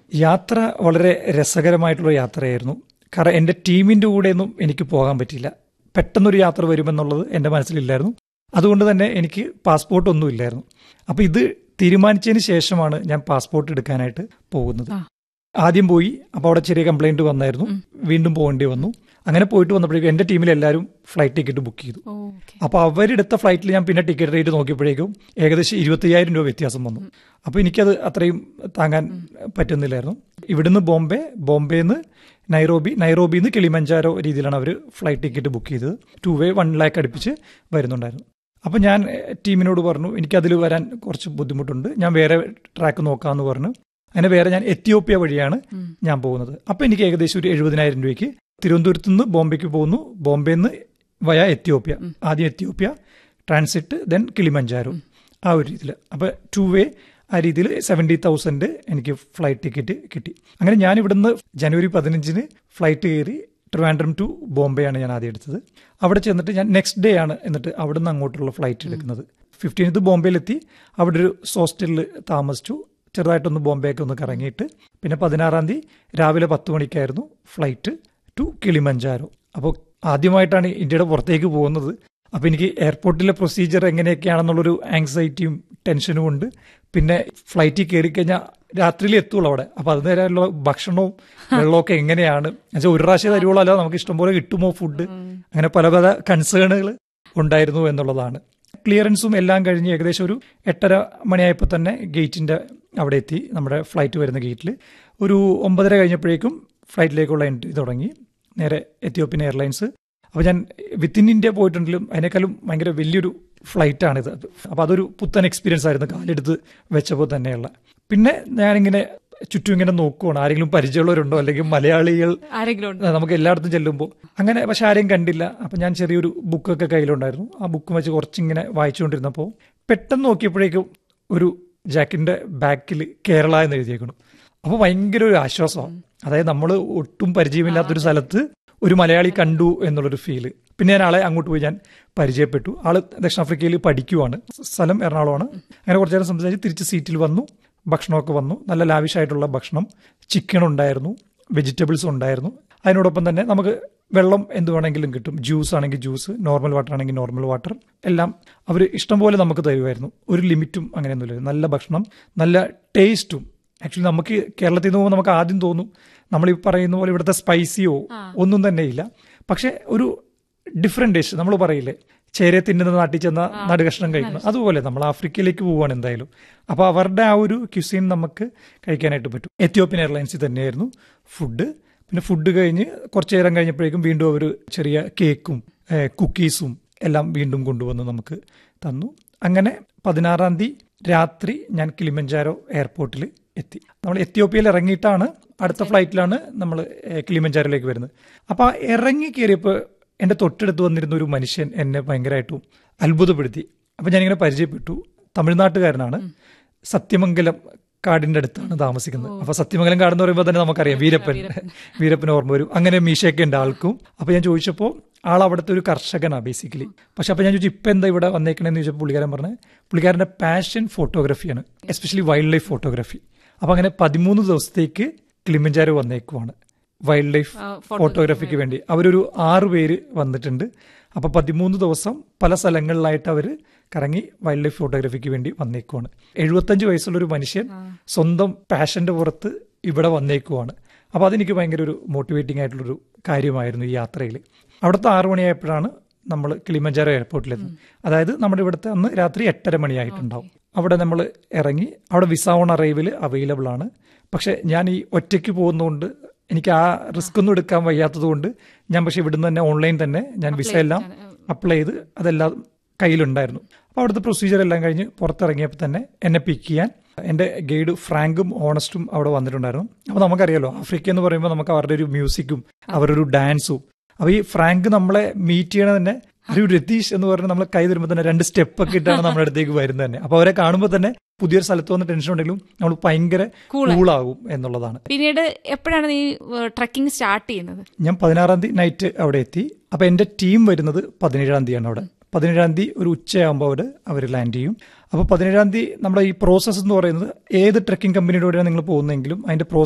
യാത്ര വളരെ രസകരമായിട്ടുള്ള യാത്രയായിരുന്നു കാരണം എൻ്റെ ടീമിൻ്റെ കൂടെയൊന്നും എനിക്ക് പോകാൻ പറ്റിയില്ല പെട്ടെന്നൊരു യാത്ര വരുമെന്നുള്ളത് എൻ്റെ മനസ്സിലില്ലായിരുന്നു അതുകൊണ്ട് തന്നെ എനിക്ക് പാസ്പോർട്ട് ഒന്നും ഇല്ലായിരുന്നു അപ്പോൾ ഇത് തീരുമാനിച്ചതിന് ശേഷമാണ് ഞാൻ പാസ്പോർട്ട് എടുക്കാനായിട്ട് പോകുന്നത് ആ. ആദ്യം പോയി അപ്പോൾ അവിടെ ചെറിയ കംപ്ലൈന്റ് വന്നായിരുന്നു വീണ്ടും പോകേണ്ടി വന്നു അങ്ങനെ പോയിട്ട് വന്നപ്പോഴേക്കും എൻ്റെ ടീമിൽ എല്ലാവരും ഫ്ലൈറ്റ് ടിക്കറ്റ് ബുക്ക് ചെയ്തു ഓക്കെ അപ്പോൾ അവരെടുത്ത ഫ്ലൈറ്റിൽ ഞാൻ പിന്നെ ടിക്കറ്റ് റേറ്റ് നോക്കിയപ്പോഴേക്കും ഏകദേശം ഇരുപത്തയ്യായിരം രൂപ വ്യത്യാസം വന്നു അപ്പോൾ എനിക്കത് അത്രയും താങ്ങാൻ പറ്റുന്നില്ലായിരുന്നു ഇവിടുന്ന് ബോംബെ ബോംബെന്ന് നൈറോബി നൈറോബിയിൽ നിന്ന് കിളിമഞ്ചാരോ രീതിയിലാണ് അവർ ഫ്ലൈറ്റ് ടിക്കറ്റ് ബുക്ക് ചെയ്തത് ടു വേ വൺ ലാക്ക് അടുപ്പിച്ച് വരുന്നുണ്ടായിരുന്നു അപ്പോൾ ഞാൻ എഹ്, ടീമിനോട് പറഞ്ഞു എനിക്കതിൽ വരാൻ കുറച്ച് ബുദ്ധിമുട്ടുണ്ട് ഞാൻ വേറെ ട്രാക്ക് നോക്കാമെന്ന് പറഞ്ഞു അങ്ങനെ വേറെ ഞാൻ എത്യോപ്യ വഴിയാണ് ഞാൻ പോകുന്നത് അപ്പോൾ എനിക്ക് ഏകദേശം ഒരു എഴുപതിനായിരം രൂപയ്ക്ക് തിരുവനന്തപുരത്ത് നിന്ന് ബോംബെക്ക് പോകുന്നു ബോംബെയിൽ നിന്ന് വയ എത്യോപ്യ ആദ്യം എത്യോപ്യ ട്രാൻസിറ്റ് ദെൻ കിളിമഞ്ചാരോ ആ ഒരു രീതിയിൽ അപ്പോൾ ടു വേ ആ രീതിയിൽ സെവൻറ്റി തൗസൻഡ് എനിക്ക് ഫ്ലൈറ്റ് ടിക്കറ്റ് കിട്ടി അങ്ങനെ ഞാൻ ഇവിടുന്ന് ജനുവരി പതിനഞ്ചിന് ഫ്ലൈറ്റ് കയറി ട്രിവാൻഡ്രം ടു ബോംബെ ആണ് ഞാൻ ആദ്യം എടുത്തത് അവിടെ ചെന്നിട്ട് ഞാൻ നെക്സ്റ്റ് ഡേ ആണ് എന്നിട്ട് അവിടെ നിന്ന് അങ്ങോട്ടുള്ള ഫ്ലൈറ്റ് എടുക്കുന്നത് ഫിഫ്റ്റീൻത്ത് ബോംബെയിലെത്തി അവിടെ ഒരു ഹോസ്റ്റലിൽ താമസിച്ചു ചെറുതായിട്ടൊന്ന് ബോംബെയൊക്കെ ഒന്ന് കറങ്ങിയിട്ട് പിന്നെ പതിനാറാം തീയതി രാവിലെ പത്ത് മണിക്കായിരുന്നു ഫ്ലൈറ്റ് ടു കിളിമഞ്ചാരോ അപ്പോൾ ആദ്യമായിട്ടാണ് ഇന്ത്യയുടെ പുറത്തേക്ക് പോകുന്നത് അപ്പോൾ എനിക്ക് എയർപോർട്ടിലെ പ്രൊസീജിയർ എങ്ങനെയൊക്കെയാണെന്നുള്ളൊരു ആങ്സൈറ്റിയും ടെൻഷനും ഉണ്ട് പിന്നെ ഫ്ലൈറ്റിൽ കയറി കഴിഞ്ഞാൽ രാത്രിയിൽ എത്തുള്ളൂ അവിടെ അപ്പോൾ അത് നേരമുള്ള ഭക്ഷണവും വെള്ളമൊക്കെ എങ്ങനെയാണ് എന്നുവെച്ചാൽ ഒരു പ്രാവശ്യം തരുവുള്ളൂ അല്ലാതെ നമുക്ക് ഇഷ്ടംപോലെ കിട്ടുമോ ഫുഡ് അങ്ങനെ പല പല കൺസേണുകൾ ഉണ്ടായിരുന്നു എന്നുള്ളതാണ് ക്ലിയറൻസും എല്ലാം കഴിഞ്ഞ് ഏകദേശം ഒരു എട്ടര മണിയായപ്പോൾ തന്നെ ഗേറ്റിന്റെ അവിടെ എത്തി നമ്മുടെ ഫ്ലൈറ്റ് വരുന്ന ഗേറ്റിൽ ഒരു ഒമ്പതര കഴിഞ്ഞപ്പോഴേക്കും ഫ്ലൈറ്റിലേക്കുള്ള എൻട്രി തുടങ്ങി നേരെ എത്യോപ്യൻ എയർലൈൻസ് അപ്പോൾ ഞാൻ വിത്തിൻ ഇന്ത്യ പോയിട്ടുണ്ടെങ്കിലും അതിനേക്കാളും ഭയങ്കര വലിയൊരു ഫ്ലൈറ്റാണിത് അപ്പോൾ അതൊരു പുത്തൻ എക്സ്പീരിയൻസ് ആയിരുന്നു കാലെടുത്ത് വെച്ചപ്പോൾ തന്നെയുള്ള പിന്നെ ഞാനിങ്ങനെ ചുറ്റും ഇങ്ങനെ നോക്കുവാണ് ആരെങ്കിലും പരിചയമുള്ളവരുണ്ടോ അല്ലെങ്കിൽ മലയാളികൾ ആരെങ്കിലും ഉണ്ട് ആ, നമുക്ക് എല്ലായിടത്തും ചെല്ലുമ്പോൾ അങ്ങനെ പക്ഷെ ആരെയും കണ്ടില്ല അപ്പം ഞാൻ ചെറിയൊരു ബുക്കൊക്കെ കയ്യിലുണ്ടായിരുന്നു ആ ബുക്ക് വെച്ച് കുറച്ചിങ്ങനെ വായിച്ചുകൊണ്ടിരുന്നപ്പോൾ പെട്ടെന്ന് നോക്കിയപ്പോഴേക്കും ഒരു ജാക്കിൻ്റെ ബാക്കിൽ കേരള എന്ന് എഴുതിയേക്കണം അപ്പോൾ ഭയങ്കര ഒരു ആശ്വാസമാണ് അതായത് നമ്മൾ ഒട്ടും പരിചയമില്ലാത്തൊരു സ്ഥലത്ത് ഒരു മലയാളി കണ്ടു എന്നുള്ളൊരു ഫീല് പിന്നെ ഞാൻ ആളെ അങ്ങോട്ട് പോയി ഞാൻ പരിചയപ്പെട്ടു ആള് ദക്ഷിണാഫ്രിക്കയിൽ പഠിക്കുവാണ് സ്ഥലം എറണാകുളമാണ് അങ്ങനെ കുറച്ചു നേരം സംസാരിച്ച് തിരിച്ച് സീറ്റിൽ വന്നു ഭക്ഷണമൊക്കെ വന്നു നല്ല ലാവിഷായിട്ടുള്ള ഭക്ഷണം ചിക്കൻ ഉണ്ടായിരുന്നു വെജിറ്റബിൾസ് ഉണ്ടായിരുന്നു അതിനോടൊപ്പം തന്നെ നമുക്ക് വെള്ളം എന്ത് വേണമെങ്കിലും കിട്ടും ജ്യൂസ് ആണെങ്കിൽ ജ്യൂസ് നോർമൽ വാട്ടർ ആണെങ്കിൽ നോർമൽ വാട്ടർ എല്ലാം അവർ ഇഷ്ടംപോലെ നമുക്ക് തരുമായിരുന്നു ഒരു ലിമിറ്റും അങ്ങനെയൊന്നുമില്ല നല്ല ഭക്ഷണം നല്ല ടേസ്റ്റും ആക്ച്വലി നമുക്ക് കേരളത്തിൽ നിന്ന് പോകുമ്പോൾ നമുക്ക് ആദ്യം തോന്നും നമ്മൾ ഈ പറയുന്ന പോലെ ഇവിടുത്തെ സ്പൈസിയോ ഒന്നും തന്നെ ഇല്ല പക്ഷെ ഒരു ഡിഫറെന്റ് ഡിഷ് നമ്മൾ പറയില്ലേ ചേരെ തിന്നുന്ന നാട്ടിൽ ചെന്ന നടുകഷ്ണം കഴിക്കണം അതുപോലെ നമ്മൾ ആഫ്രിക്കയിലേക്ക് പോവുകയാണ് എന്തായാലും അപ്പോൾ അവരുടെ ആ ഒരു ക്യുസീൻ നമുക്ക് കഴിക്കാനായിട്ട് പറ്റും എത്യോപ്യൻ എയർലൈൻസിൽ തന്നെയായിരുന്നു ഫുഡ് പിന്നെ ഫുഡ് കഴിഞ്ഞ് കുറച്ചു നേരം കഴിഞ്ഞപ്പോഴേക്കും വീണ്ടും അവർ ചെറിയ കേക്കും ഏഹ്, കുക്കീസും എല്ലാം വീണ്ടും കൊണ്ടുവന്ന് നമുക്ക് തന്നു അങ്ങനെ പതിനാറാം തീയതി രാത്രി ഞാൻ കിളിമഞ്ചാരോ എയർപോർട്ടിൽ എത്തി നമ്മൾ എത്യോപ്യയിൽ ഇറങ്ങിയിട്ടാണ് അടുത്ത ഫ്ലൈറ്റിലാണ് നമ്മൾ ഏഹ്, കിളിമഞ്ചാരോയിലേക്ക് വരുന്നത് അപ്പോൾ ആ ഇറങ്ങി കയറിയപ്പോൾ എൻ്റെ തൊട്ടടുത്ത് വന്നിരുന്ന ഒരു മനുഷ്യൻ എന്നെ ഭയങ്കരമായിട്ടും അത്ഭുതപ്പെടുത്തി അപ്പം ഞാനിങ്ങനെ പരിചയപ്പെട്ടു തമിഴ്നാട്ടുകാരനാണ് സത്യമംഗലം കാടിന്റെ അടുത്താണ് താമസിക്കുന്നത് അപ്പൊ സത്യമംഗലം കാട് എന്ന് പറയുമ്പോൾ തന്നെ നമുക്കറിയാം വീരപ്പൻ വീരപ്പൻ ഓർമ്മ വരും അങ്ങനെ മീശയൊക്കെ ഉണ്ട് ആൾക്കും അപ്പൊ ഞാൻ ചോദിച്ചപ്പോൾ ആൾ അവിടുത്തെ ഒരു കർഷകനാണ് ബേസിക്കലി പക്ഷെ അപ്പൊ ഞാൻ ചോദിച്ചു ഇപ്പൊ എന്താ ഇവിടെ വന്നേക്കണെന്ന് ചോദിച്ചപ്പോൾ പുള്ളിക്കാരൻ പറഞ്ഞത് പുള്ളിക്കാരന്റെ പാഷൻ ഫോട്ടോഗ്രാഫിയാണ് എസ്പെഷ്യലി വൈൽഡ് ലൈഫ് ഫോട്ടോഗ്രാഫി അപ്പൊ അങ്ങനെ പതിമൂന്ന് ദിവസത്തേക്ക് കിളിമഞ്ചാരോ വന്നേക്കുവാണ് വൈൽഡ് ലൈഫ് ആ, ഫോട്ടോഗ്രാഫിക്ക് വേണ്ടി അവരൊരു ആറ് പേര് വന്നിട്ടുണ്ട് അപ്പൊ പതിമൂന്ന് ദിവസം പല സ്ഥലങ്ങളിലായിട്ട് അവർ കറങ്ങി വൈൽഡ് ലൈഫ് ഫോട്ടോഗ്രാഫിക്ക് വേണ്ടി വന്നേക്കുവാണ് എഴുപത്തഞ്ച് വയസ്സുള്ള ഒരു മനുഷ്യൻ സ്വന്തം പാഷന്റെ പുറത്ത് ഇവിടെ വന്നേക്കുവാണ് അപ്പൊ അതെനിക്ക് ഭയങ്കര ഒരു മോട്ടിവേറ്റിംഗ് ആയിട്ടുള്ളൊരു കാര്യമായിരുന്നു ഈ യാത്രയിൽ അവിടുത്തെ ആറു മണിയായപ്പോഴാണ് നമ്മൾ കിളിമഞ്ചാരോ എയർപോർട്ടിലെത്തുന്നത് അതായത് നമ്മുടെ ഇവിടുത്തെ അന്ന് രാത്രി എട്ടര മണിയായിട്ടുണ്ടാവും അവിടെ നമ്മൾ ഇറങ്ങി അവിടെ വിസ ഓൺ അറൈവിൽ അവൈലബിൾ ആണ് പക്ഷെ ഞാൻ ഈ ഒറ്റയ്ക്ക് പോകുന്നതുകൊണ്ട് എനിക്ക് ആ റിസ്ക് ഒന്നും എടുക്കാൻ വയ്യാത്തത് കൊണ്ട് ഞാൻ പക്ഷെ ഇവിടുന്ന് തന്നെ ഓൺലൈൻ തന്നെ ഞാൻ വിസ എല്ലാം അപ്ലൈ ചെയ്ത് അതെല്ലാം കയ്യിലുണ്ടായിരുന്നു അപ്പോൾ അവിടുത്തെ പ്രൊസീജിയർ എല്ലാം കഴിഞ്ഞ് പുറത്തിറങ്ങിയപ്പോൾ തന്നെ എന്നെ പിക്ക് ചെയ്യാൻ എൻ്റെ ഗൈഡ് ഫ്രാങ്കും ഓണസ്റ്റും അവിടെ വന്നിട്ടുണ്ടായിരുന്നു അപ്പോൾ നമുക്കറിയാലോ ആഫ്രിക്ക എന്ന് പറയുമ്പോൾ നമുക്ക് അവരുടെ ഒരു മ്യൂസിക്കും അവരുടെ ഒരു ഡാൻസും അപ്പോൾ ഈ ഫ്രാങ്ക് നമ്മളെ മീറ്റ് ചെയ്യണ തന്നെ ഒരു രതീഷ് എന്ന് പറഞ്ഞ് നമ്മൾ കൈ തരുമ്പോൾ തന്നെ രണ്ട് സ്റ്റെപ്പ് ഒക്കെ ഇട്ടാണ് നമ്മുടെ അടുത്തേക്ക് വരുന്നത് തന്നെ അപ്പോൾ അവരെ കാണുമ്പോൾ തന്നെ പുതിയൊരു സ്ഥലത്ത് വന്ന് ടെൻഷൻ ഉണ്ടെങ്കിലും നമ്മൾ ഭയങ്കര Cool കൂളാകും എന്നുള്ളതാണ് പിന്നീട് എപ്പോഴാണ് നീ ട്രക്കിംഗ് സ്റ്റാർട്ട് ചെയ്യുന്നത് ഞാൻ പതിനാറാം തീയതി നൈറ്റ് അവിടെ എത്തി അപ്പൊ എന്റെ ടീം വരുന്നത് പതിനേഴാം തീയതിയാണ് അവിടെ പതിനേഴാം തീയതി ഒരു ഉച്ചയാകുമ്പോൾ അവിടെ അവർ ലാൻഡ് ചെയ്യും അപ്പോൾ പതിനേഴാം തീയതി നമ്മുടെ ഈ പ്രോസസ്സ് എന്ന് പറയുന്നത് ഏത് ട്രക്കിംഗ് കമ്പനിയുടെ കൂടെയാണ് നിങ്ങൾ പോകുന്നതെങ്കിലും അതിന്റെ